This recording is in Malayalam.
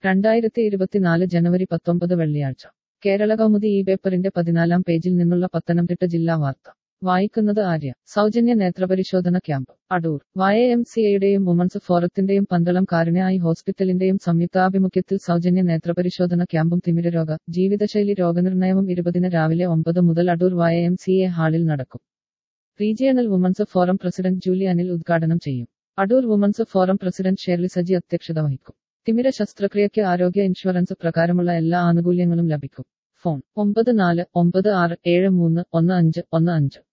രണ്ടായിരത്തി ഇരുപത്തിനാല് ജനുവരി പത്തൊമ്പത് വെള്ളിയാഴ്ച കേരള കൗമുദി ഈ പേപ്പറിന്റെ പതിനാലാം പേജിൽ നിന്നുള്ള പത്തനംതിട്ട ജില്ലാ വാർത്ത വായിക്കുന്നത് ആര്യ സൗജന്യ നേത്രപരിശോധന camp Adoor Y M C എയുടെയും വുമൺസ് ഫോറത്തിന്റെയും പന്തളം കാരുണ്യായി ഹോസ്പിറ്റലിന്റെയും സംയുക്താഭിമുഖ്യത്തിൽ സൗജന്യ നേത്രപരിശോധന ക്യാമ്പും തിമിരരോഗ ജീവിതശൈലി രോഗനിർണയവും ഇരുപതിന് രാവിലെ ഒമ്പത് മുതൽ Adoor Y M C A ഹാളിൽ നടക്കും regional women's forum president Julie Anil ഉദ്ഘാടനം ചെയ്യും Adoor women's forum president Shirley Saji അധ്യക്ഷത വഹിക്കും തിമിര ശസ്ത്രക്രിയയ്ക്ക് ആരോഗ്യ ഇൻഷുറൻസ് പ്രകാരമുള്ള എല്ലാ ആനുകൂല്യങ്ങളും ലഭിക്കും ഫോൺ ഒമ്പത് നാല് ഒമ്പത് ആറ് ഏഴ് മൂന്ന് ഒന്ന് അഞ്ച് ഒന്ന് അഞ്ച്